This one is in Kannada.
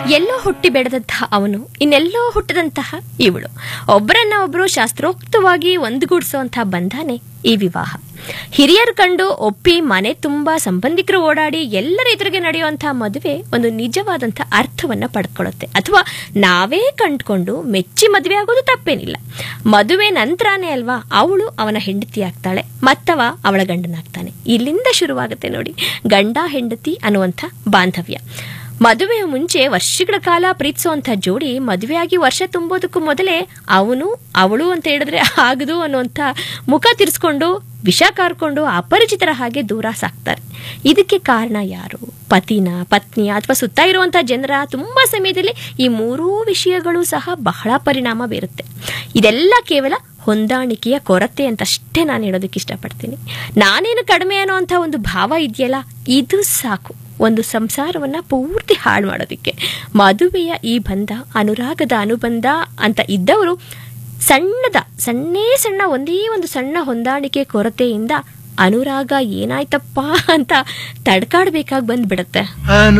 ಎಲ್ಲೋ ಹುಟ್ಟಿ ಬೆಳೆದಂತಹ ಅವನು ಇನ್ನೆಲ್ಲೋ ಹುಟ್ಟದಂತಹ ಇವಳು ಒಬ್ಬರನ್ನ ಒಬ್ಬರು ಶಾಸ್ತ್ರೋಕ್ತವಾಗಿ ಒಂದುಗೂಡಿಸುವಂತಹ ಬಂಧನೇ ಈ ವಿವಾಹ ಹಿರಿಯರು ಕಂಡು ಒಪ್ಪಿ ಮನೆ ತುಂಬಾ ಸಂಬಂಧಿಕರು ಓಡಾಡಿ ಎಲ್ಲರ ಎದುರಿಗೆ ನಡೆಯುವಂತಹ ಮದುವೆ ಒಂದು ನಿಜವಾದಂತಹ ಅರ್ಥವನ್ನ ಪಡ್ಕೊಳ್ಳುತ್ತೆ ಅಥವಾ ನಾವೇ ಕಂಡ್ಕೊಂಡು ಮೆಚ್ಚಿ ಮದುವೆ ಆಗೋದು ತಪ್ಪೇನಿಲ್ಲ ಮದುವೆ ನಂತರನೇ ಅಲ್ವಾ ಅವಳು ಅವನ ಹೆಂಡತಿ ಆಗ್ತಾಳೆ ಮತ್ತವ ಅವಳ ಗಂಡನಾಗ್ತಾನೆ ಇಲ್ಲಿಂದ ಶುರುವಾಗುತ್ತೆ ನೋಡಿ ಗಂಡ ಹೆಂಡತಿ ಅನ್ನುವಂಥ ಬಾಂಧವ್ಯ ಮದುವೆಯ ಮುಂಚೆ ವರ್ಷಗಳ ಕಾಲ ಪ್ರೀತಿಸುವಂಥ ಜೋಡಿ ಮದುವೆಯಾಗಿ ವರ್ಷ ತುಂಬೋದಕ್ಕೂ ಮೊದಲೇ ಅವನು ಅವಳು ಅಂತ ಹೇಳಿದ್ರೆ ಆಗದು ಅನ್ನುವಂಥ ಮುಖ ತಿರ್ಸ್ಕೊಂಡು ವಿಷ ಕಾರ್ಕೊಂಡು ಅಪರಿಚಿತರ ಹಾಗೆ ದೂರ ಸಾಕ್ತಾರೆ ಇದಕ್ಕೆ ಕಾರಣ ಯಾರು ಪತಿನ ಪತ್ನಿಯ ಅಥವಾ ಸುತ್ತ ಇರುವಂಥ ಜನರ ತುಂಬ ಸಮಯದಲ್ಲಿ ಈ ಮೂರೂ ವಿಷಯಗಳು ಸಹ ಬಹಳ ಪರಿಣಾಮ ಬೀರುತ್ತೆ ಇದೆಲ್ಲ ಕೇವಲ ಹೊಂದಾಣಿಕೆಯ ಕೊರತೆ ಅಂತಷ್ಟೇ ನಾನು ಹೇಳೋದಕ್ಕೆ ಇಷ್ಟಪಡ್ತೀನಿ ನಾನೇನು ಕಡಿಮೆ ಅನ್ನೋ ಅಂಥ ಒಂದು ಭಾವ ಇದೆಯಲ್ಲ ಇದು ಸಾಕು ಒಂದು ಸಂಸಾರವನ್ನ ಪೂರ್ತಿ ಹಾಳು ಮಾಡೋದಕ್ಕೆ ಮದುವೆಯ ಈ ಬಂಧ ಅನುರಾಗದ ಅನುಬಂಧ ಅಂತ ಇದ್ದವರು ಸಣ್ಣದ ಸಣ್ಣೇ ಸಣ್ಣ ಒಂದೇ ಒಂದು ಸಣ್ಣ ಹೊಂದಾಣಿಕೆ ಕೊರತೆಯಿಂದ ಅನುರಾಗ ಏನಾಯ್ತಪ್ಪ ಅಂತ ತಡ್ಕಾಡ್ಬೇಕಾಗಿ ಬಂದ್ಬಿಡತ್ತೆ